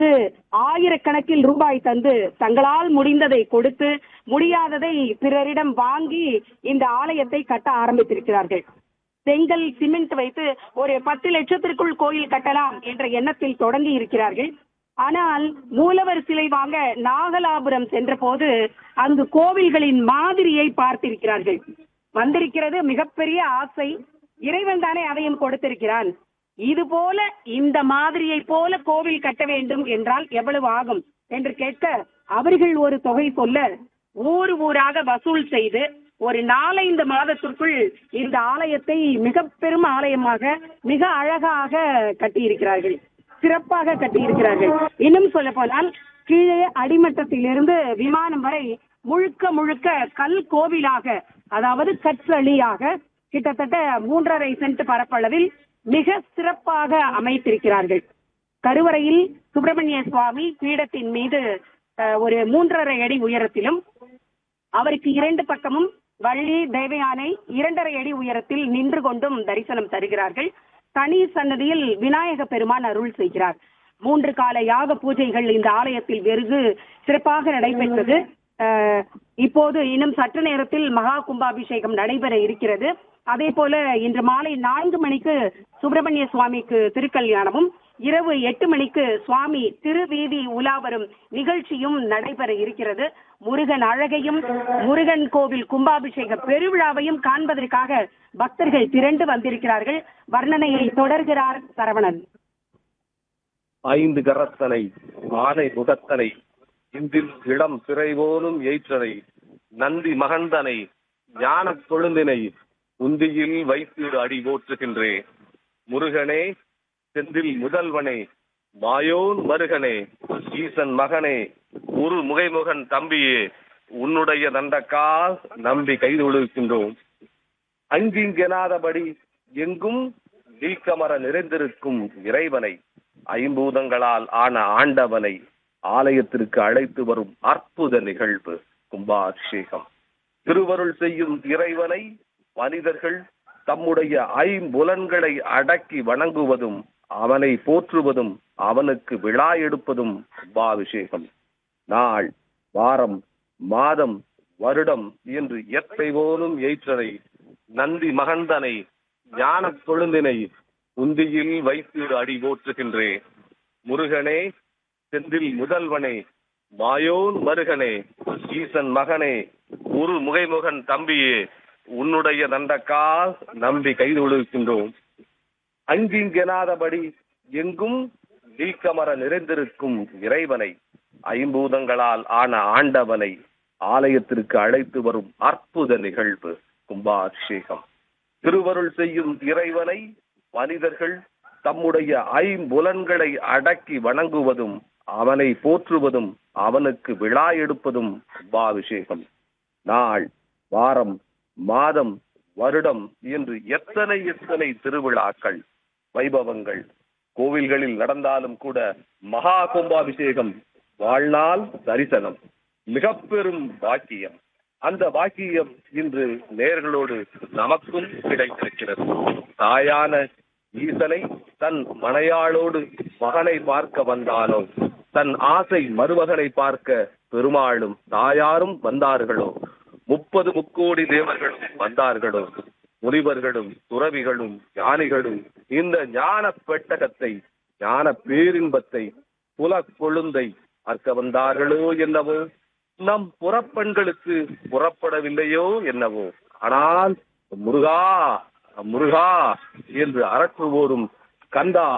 ஆயிரக்கணக்கில் ரூபாய் தந்து தங்களால் முடிந்ததை கொடுத்து முடியாததை பிறரிடம் வாங்கி இந்த ஆலயத்தை கட்ட ஆரம்பித்திருக்கிறார்கள் செங்கல் சிமெண்ட் வைத்து ஒரு பத்து லட்சத்திற்குள் கோயில் கட்டலாம் என்ற எண்ணத்தில் தொடங்கி இருக்கிறார்கள் ஆனால் மூலவர் சிலை வாங்க நாகலாபுரம் சென்றபோது அங்கு கோவில்களின் மாதிரியை பார்த்திருக்கிறார்கள் வந்திருக்கிறது மிகப்பெரிய ஆசை இறைவன் தானே அதையும் கொடுத்திருக்கிறான் இது போல இந்த மாதிரியை போல கோவில் கட்ட வேண்டும் என்றால் எவ்வளவு ஆகும் என்று கேட்க அவர்கள் ஒரு தொகை சொல்ல ஊர் ஊராக வசூல் செய்து ஒரு நாலைந்து மாதத்திற்குள் இந்த ஆலயத்தை மிக பெரும் ஆலயமாக மிக அழகாக கட்டியிருக்கிறார்கள் சிறப்பாக கட்டியிருக்கிறார்கள் இன்னும் சொல்ல போனால் கீழே அடிமட்டத்திலிருந்து விமானம் வரை முழுக்க முழுக்க கல் கோவிலாக அதாவது கற்றளியாக கிட்டத்தட்ட மூன்றரை சென்ட் பரப்பளவில் மிக சிறப்பாக அமைத்திருக்கிறார்கள் கருவறையில் சுப்பிரமணிய சுவாமி பீடத்தின் மீது அஹ், ஒரு மூன்றரை அடி உயரத்திலும் அவருக்கு இரண்டு பக்கமும் வள்ளி தேவயானை இரண்டரை அடி உயரத்தில் நின்று கொண்டும் தரிசனம் தருகிறார்கள் தனி சன்னதியில் விநாயக பெருமான் அருள் செய்கிறார் மூன்று கால யாக பூஜைகள் இந்த ஆலயத்தில் வெறுகு சிறப்பாக நடைபெற்றது அஹ், இப்போது இன்னும் சற்று நேரத்தில் மகா கும்பாபிஷேகம் நடைபெற இருக்கிறது அதே போல இன்று மாலை நான்கு மணிக்கு சுப்பிரமணிய சுவாமிக்கு திருக்கல்யாணமும் இரவு எட்டு மணிக்கு சுவாமி திருவீதி உலா வரும் நிகழ்ச்சியும் நடைபெற இருக்கிறது முருகன் அழகையும் முருகன் கோவில் கும்பாபிஷேக பெருவிழாவையும் காண்பதற்காக பக்தர்கள் திரண்டு வந்திருக்கிறார்கள் வர்ணனையை தொடர்கிறார் சரவணன் ஐந்து கரத்தனை ஆனை முகத்தனை இந்தில் இளம் பிறைவோனும் எயிற்றனை நந்தி மகந்தனை ஞானக் கொழுந்தினை உந்தியில் வைத்திடு அடி போற்றுகின்றேன் முருகனே செந்தில் முதல்வனே மாயோன் மருகனே ஈசன் மகனே உரு முகைமுகன் தம்பியே உன்னுடைய நந்தக்கால் நம்பி கைதொழுகின்றோம் அங்கிங்கெனாதபடி எங்கும் நீக்கமர நிறைந்திருக்கும் இறைவனை ஐம்பூதங்களால் ஆன ஆண்டவனை ஆலயத்திற்கு அழைத்து வரும் அற்புத நிகழ்வு கும்பாபிஷேகம் திருவருள் செய்யும் இறைவனை மனிதர்கள் தம்முடைய ஐம்புலன்களை அடக்கி வணங்குவதும் அவனை போற்றுவதும் அவனுக்கு விழா எடுப்பதும் கும்பாபிஷேகம் நாள் வாரம் மாதம் வருடம் என்று எத்தை போலும் ஏற்றனை நந்தி மகந்தனை ஞானக் கொழுந்தினை உந்தியில் வைத்திடு அடி போற்றுகின்றேன் முருகனே செந்தில் முதல்வனே மாயோன் மருகனே ஈசன் மகனே உரு முகைமுகன் தம்பியே உன்னுடைய நந்தக்கால் நம்பி கைதொழுகின்றோம் அங்கிங்கெனாதபடி எங்கும் நீக்கமர நிறைந்திருக்கும் இறைவனை ஐம்பூதங்களால் ஆன ஆண்டவனை ஆலயத்திற்கு அழைத்து வரும் அற்புத நிகழ்வு கும்பாபிஷேகம் திருவருள் செய்யும் இறைவனை மனிதர்கள் தம்முடைய ஐம்புலன்களை அடக்கி வணங்குவதும் அவனை போற்றுவதும் அவனுக்கு விழா எடுப்பதும் கும்பாபிஷேகம் நாள் வாரம் மாதம் வருடம் என்று எத்தனை எத்தனை திருவிழாக்கள் வைபவங்கள் கோவில்களில் நடந்தாலும் கூட மகா கும்பாபிஷேகம் வாழ்நாள் தரிசனம் மிக பெரும் பாக்கியம் அந்த பாக்கியம் இன்று நேர்களோடு நமக்கும் கிடைத்திருக்கிறது தாயான ஈசனை தன் மனையாளோடு மகனை பார்க்க வந்தானோ தன் ஆசை மருமகனை பார்க்க பெருமாளும் தாயாரும் வந்தார்களோ முப்பது முக்கோடி தேவர்களும் வந்தார்களோ முனிவர்களும் துறவிகளும் ஞானிகளும் இந்த ஞான பெட்டகத்தை ஞான பேரின்பத்தை புல கொழுந்தை அற்க வந்தார்களோ என்னவோ நம் புறப்பெண்களுக்கு புறப்படவில்லையோ என்னவோ ஆனால் முருகா முருகா என்று அரற்றுவோரும் கந்தா